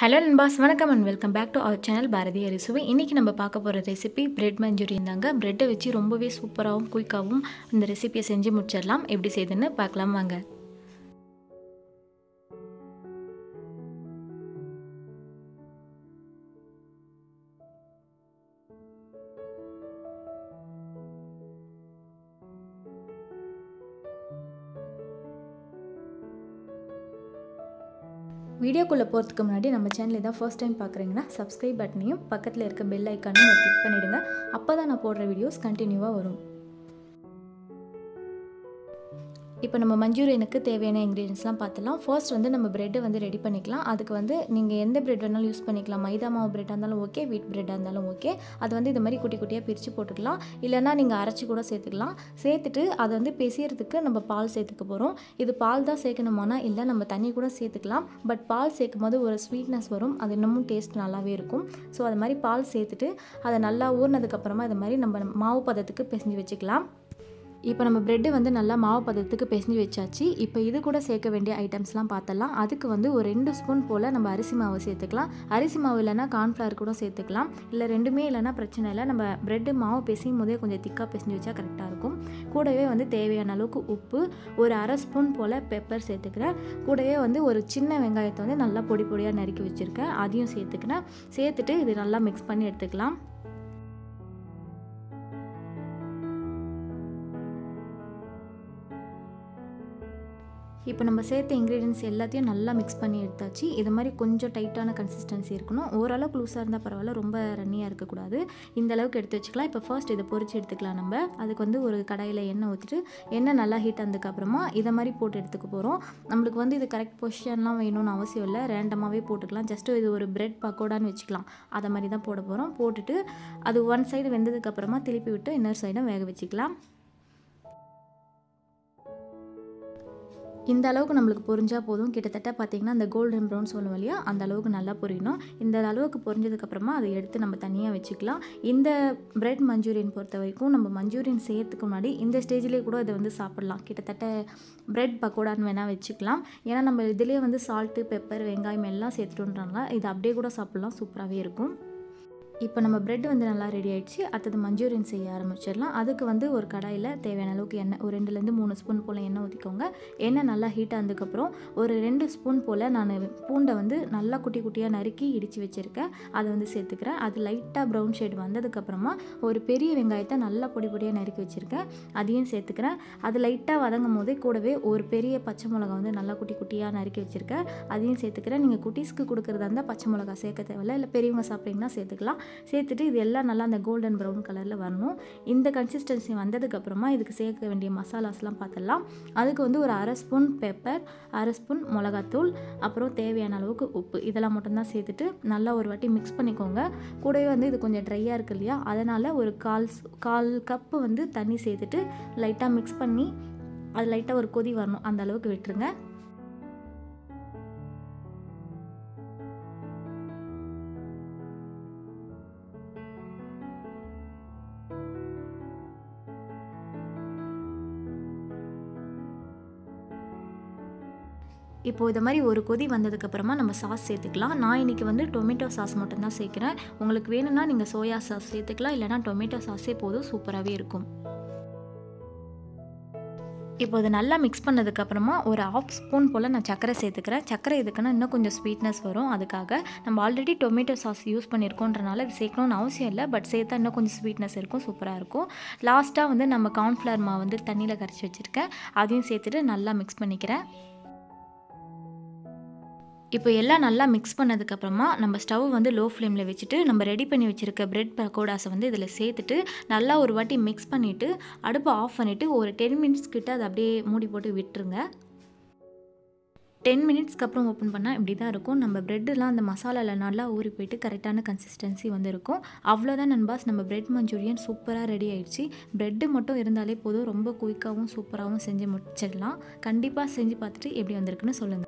hello நண்பாஸ் வணக்கம் and welcome back to our channel பாரதிய ரிசுவை இன்றைக்கி நம்ம பார்க்க போகிற ரெசிபி பிரெட் மஞ்சூரியன் தாங்க ப்ரெட்டை வச்சு ரொம்பவே சூப்பராகவும் குயிக்காகவும் இந்த ரெசிபியை செஞ்சு முடிச்சிடலாம் எப்படி செய்யுதுன்னு பார்க்கலாம் வாங்க வீடியோக்குள்ளே போகிறதுக்கு முன்னாடி நம்ம சேனல் இதான் ஃபர்ஸ்ட் டைம் பார்க்குறீங்கன்னா சப்ஸ்கிரைப் பட்டனையும் பக்கத்தில் இருக்க பெல் ஐக்கானையும் கிளிக் பண்ணிவிடுங்க அப்போ தான் நான் போடுற வீடியோஸ் கண்டினியூவாக வரும் இப்போ நம்ம மஞ்சூரியனுக்கு தேவையான இன்க்ரீடியன்ஸ்லாம் பார்த்துலாம் ஃபர்ஸ்ட் வந்து நம்ம ப்ரெட்டை வந்து ரெடி பண்ணிக்கலாம் அதுக்கு வந்து நீங்கள் எந்த ப்ரெட் வேணாலும் யூஸ் பண்ணிக்கலாம் மைதா மாவு ப்ரெட்டாக இருந்தாலும் ஓகே வீட் ப்ரெட்டாக இருந்தாலும் ஓகே அது வந்து இது மாதிரி குட்டி குட்டியாக பிரித்து போட்டுக்கலாம் இல்லைனா நீங்கள் அரைச்சி கூட சேர்த்துக்கலாம் சேர்த்துட்டு அதை வந்து பெசியறதுக்கு நம்ம பால் சேர்த்துக்க போகிறோம் இது பால் தான் சேர்க்கணுமானா இல்லை நம்ம தண்ணி கூட சேர்த்துக்கலாம் பட் பால் சேர்க்கும் போது ஒரு ஸ்வீட்னஸ் வரும் அது இன்னமும் டேஸ்ட் நல்லாவே இருக்கும் ஸோ அது மாதிரி பால் சேர்த்துட்டு அதை நல்லா ஊறினதுக்கப்புறமா இது மாதிரி நம்ம மாவு பதத்துக்கு பிசைஞ்சு வச்சுக்கலாம் இப்போ நம்ம ப்ரெட்டு வந்து நல்லா மாவு பதத்துக்கு பிசைஞ்சு வச்சாச்சு இப்போ இது கூட சேர்க்க வேண்டிய ஐட்டம்ஸ்லாம் பார்த்தலாம் அதுக்கு வந்து ஒரு ரெண்டு ஸ்பூன் போல் நம்ம அரிசி மாவு சேர்த்துக்கலாம் அரிசி மாவு இல்லைனா கார்ன்ஃப்ளவர் கூட சேர்த்துக்கலாம் இல்லை ரெண்டுமே இல்லைனா பிரச்சனை இல்லை நம்ம ப்ரெட்டு மாவு பிசையும் போதே கொஞ்சம் திக்காக பிசைஞ்சு வச்சா கரெக்டாக இருக்கும் கூடவே வந்து தேவையான அளவுக்கு உப்பு ஒரு அரை ஸ்பூன் போல் பெப்பர் சேர்த்துக்கிறேன் கூடவே வந்து ஒரு சின்ன வெங்காயத்தை வந்து நல்லா பொடி பொடியாக நறுக்கி வச்சுருக்கேன் அதையும் சேர்த்துக்கிறேன் சேர்த்துட்டு இது நல்லா மிக்ஸ் பண்ணி எடுத்துக்கலாம் இப்போ நம்ம சேர்த்த இன்க்ரீடியன்ஸ் எல்லாத்தையும் நல்லா மிக்ஸ் பண்ணி எடுத்தாச்சு இது மாதிரி கொஞ்சம் டைட்டான கன்சிஸ்டன்சி இருக்கணும் ஓரளவுக்கு லூஸாக இருந்தால் பரவாயில்ல ரொம்ப ரன்னியாக இருக்கக்கூடாது இந்த அளவுக்கு எடுத்து வச்சுக்கலாம் இப்போ ஃபர்ஸ்ட் இதை பொறிச்சு எடுத்துக்கலாம் நம்ம அதுக்கு வந்து ஒரு கடாயில் எண்ணெய் ஊற்றிட்டு எண்ணெய் நல்லா ஹீட் ஆனதுக்கப்புறமா இதை மாதிரி போட்டு எடுத்துக்க போகிறோம் நம்மளுக்கு வந்து இது கரெக்ட் பொசிஷன்லாம் வேணும்னு அவசியம் இல்லை ரேண்டமாகவே போட்டுக்கலாம் ஜஸ்ட்டு இது ஒரு பிரெட் பக்கோடான்னு வச்சுக்கலாம் அதை மாதிரி தான் போட போகிறோம் போட்டுட்டு அது ஒன் சைடு வெந்ததுக்கப்புறமா திருப்பி விட்டு இன்னொரு சைடும் வேக வச்சுக்கலாம் இந்த அளவுக்கு நம்மளுக்கு பொரிஞ்சால் போதும் கிட்டத்தட்ட பார்த்திங்கன்னா அந்த கோல்டன் ப்ரௌன் சொல்லுவோம் இல்லையா அந்த அளவுக்கு நல்லா பொரியணும் இந்த அளவுக்கு பொரிஞ்சதுக்கப்புறமா அதை எடுத்து நம்ம தனியாக வச்சுக்கலாம் இந்த பிரெட் மஞ்சூரியன் பொறுத்த வரைக்கும் நம்ம மஞ்சூரியன் செய்யறதுக்கு முன்னாடி இந்த ஸ்டேஜ்லேயே கூட இதை வந்து சாப்பிட்லாம் கிட்டத்தட்ட பிரெட் பக்கோடான்னு வேணால் வச்சுக்கலாம் ஏன்னா நம்ம இதிலே வந்து சால்ட்டு பெப்பர் வெங்காயம் எல்லாம் சேர்த்துட்டோன்றாங்க இது அப்படியே கூட சாப்பிட்லாம் சூப்பராகவே இருக்கும் இப்போ நம்ம ப்ரெட் வந்து நல்லா ரெடி ஆகிடுச்சு அடுத்தது மஞ்சூரியன் செய்ய ஆரம்பிச்சிடலாம் அதுக்கு வந்து ஒரு கடாயில் தேவையான அளவுக்கு எண்ணெய் ஒரு ரெண்டுலேருந்து மூணு ஸ்பூன் போல் எண்ணெய் ஊற்றிக்கோங்க எண்ணெய் நல்லா ஹீட் ஆனதுக்கப்புறம் ஒரு ரெண்டு ஸ்பூன் போல் நான் பூண்டை வந்து நல்லா குட்டி குட்டியாக நறுக்கி இடித்து வச்சுருக்கேன் அதை வந்து சேர்த்துக்கிறேன் அது லைட்டாக ப்ரௌன் ஷேட் வந்ததுக்கப்புறமா ஒரு பெரிய வெங்காயத்தை நல்லா பொடி பொடியாக நறுக்கி வச்சுருக்கேன் அதையும் சேர்த்துக்கிறேன் அது லைட்டாக வதங்கும் போதே கூடவே ஒரு பெரிய பச்சை மிளகா வந்து நல்லா குட்டி குட்டியாக நறுக்கி வச்சுருக்கேன் அதையும் சேர்த்துக்கிறேன் நீங்கள் குட்டீஸ்க்கு கொடுக்குறதா இருந்தால் பச்சை மிளகா சேர்க்க தேவையில்ல இல்லை பெரியவங்க சாப்பிட்றீங்கன்னா சேர்த்துக்கலாம் சேர்த்துட்டு இது எல்லாம் நல்லா அந்த கோல்டன் ப்ரௌன் கலரில் வரணும் இந்த கன்சிஸ்டன்சி வந்ததுக்கப்புறமா இதுக்கு சேர்க்க வேண்டிய மசாலாஸ்லாம் பார்த்துடலாம் அதுக்கு வந்து ஒரு அரை ஸ்பூன் பெப்பர் அரை ஸ்பூன் மிளகாத்தூள் அப்புறம் தேவையான அளவுக்கு உப்பு இதெல்லாம் மட்டும்தான் சேர்த்துட்டு நல்லா ஒரு வாட்டி மிக்ஸ் பண்ணிக்கோங்க கூடவே வந்து இது கொஞ்சம் ட்ரையாக இருக்கு இல்லையா அதனால் ஒரு கால் கால் கப்பு வந்து தண்ணி சேர்த்துட்டு லைட்டாக மிக்ஸ் பண்ணி அது லைட்டாக ஒரு கொதி வரணும் அந்த அளவுக்கு விட்டுருங்க இப்போது இது மாதிரி ஒரு கொதி வந்ததுக்கப்புறமா நம்ம சாஸ் சேர்த்துக்கலாம் நான் இன்றைக்கி வந்து டொமேட்டோ சாஸ் மட்டும்தான் சேர்க்குறேன் உங்களுக்கு வேணும்னா நீங்கள் சோயா சாஸ் சேர்த்துக்கலாம் இல்லைனா டொமேட்டோ சாஸே போதும் சூப்பராகவே இருக்கும் இப்போ இது நல்லா மிக்ஸ் பண்ணதுக்கப்புறமா ஒரு ஆஃப் ஸ்பூன் போல் நான் சக்கரை சேர்த்துக்கிறேன் சக்கரை எதுக்குன்னா இன்னும் கொஞ்சம் ஸ்வீட்னஸ் வரும் அதுக்காக நம்ம ஆல்ரெடி டொமேட்டோ சாஸ் யூஸ் பண்ணியிருக்கோன்றனால இது சேர்க்கணும்னு அவசியம் இல்லை பட் சேர்த்தா இன்னும் கொஞ்சம் ஸ்வீட்னஸ் இருக்கும் சூப்பராக இருக்கும் லாஸ்ட்டாக வந்து நம்ம கார்ன்ஃப்ளவர் மாவு வந்து தண்ணியில் கரைச்சி வச்சுருக்கேன் அதையும் சேர்த்துட்டு நல்லா மிக்ஸ் பண்ணிக்கிறேன் இப்போ எல்லாம் நல்லா மிக்ஸ் பண்ணதுக்கப்புறமா நம்ம ஸ்டவ் வந்து லோ ஃப்ளேமில் வச்சுட்டு நம்ம ரெடி பண்ணி வச்சுருக்க பிரெட் பக்கோடாஸை வந்து இதில் சேர்த்துட்டு நல்லா ஒரு வாட்டி மிக்ஸ் பண்ணிவிட்டு அடுப்பை ஆஃப் பண்ணிவிட்டு ஒரு டென் மினிட்ஸ் கிட்ட அதை அப்படியே மூடி போட்டு விட்டுருங்க டென் மினிட்ஸ்க்கு அப்புறம் ஓப்பன் பண்ணால் இப்படி தான் இருக்கும் நம்ம ப்ரெட்டெலாம் அந்த மசாலாவில் நல்லா ஊறி போயிட்டு கரெக்டான கன்சிஸ்டன்சி வந்து இருக்கும் அவ்வளோதான் நண்பாஸ் நம்ம பிரெட் மஞ்சூரியன் சூப்பராக ரெடி ஆயிடுச்சு ப்ரெட்டு மட்டும் இருந்தாலே போதும் ரொம்ப குயிக்காகவும் சூப்பராகவும் செஞ்சு முடிச்சிடலாம் கண்டிப்பாக செஞ்சு பார்த்துட்டு எப்படி வந்திருக்குன்னு சொல்லுங்கள்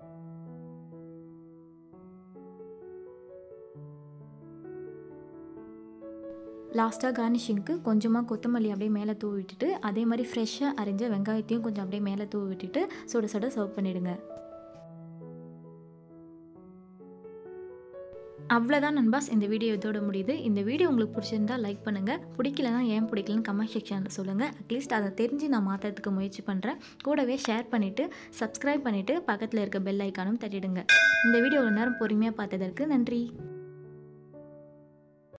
லாஸ்ட்டாக கார்னிஷிங்க்கு கொஞ்சமாக கொத்தமல்லி அப்படியே மேலே தூவி விட்டுட்டு அதே மாதிரி ஃப்ரெஷ்ஷாக அரிஞ்ச வெங்காயத்தையும் கொஞ்சம் அப்படியே மேலே தூவி விட்டுட்டு சுட சுட சர்வ் பண்ணிவிடுங்க அவ்வளோதான் நண்பாஸ் இந்த வீடியோ இதோட முடியுது இந்த வீடியோ உங்களுக்கு பிடிச்சிருந்தா லைக் பண்ணுங்கள் பிடிக்கலனா ஏன் பிடிக்கலன்னு கமெண்ட் செக்ஷனில் சொல்லுங்கள் அட்லீஸ்ட் அதை தெரிஞ்சு நான் மாற்றுறதுக்கு முயற்சி பண்ணுறேன் கூடவே ஷேர் பண்ணிவிட்டு சப்ஸ்கிரைப் பண்ணிவிட்டு பக்கத்தில் இருக்க பெல் ஐக்கானும் தட்டிடுங்க இந்த வீடியோ நேரம் பொறுமையாக பார்த்ததற்கு நன்றி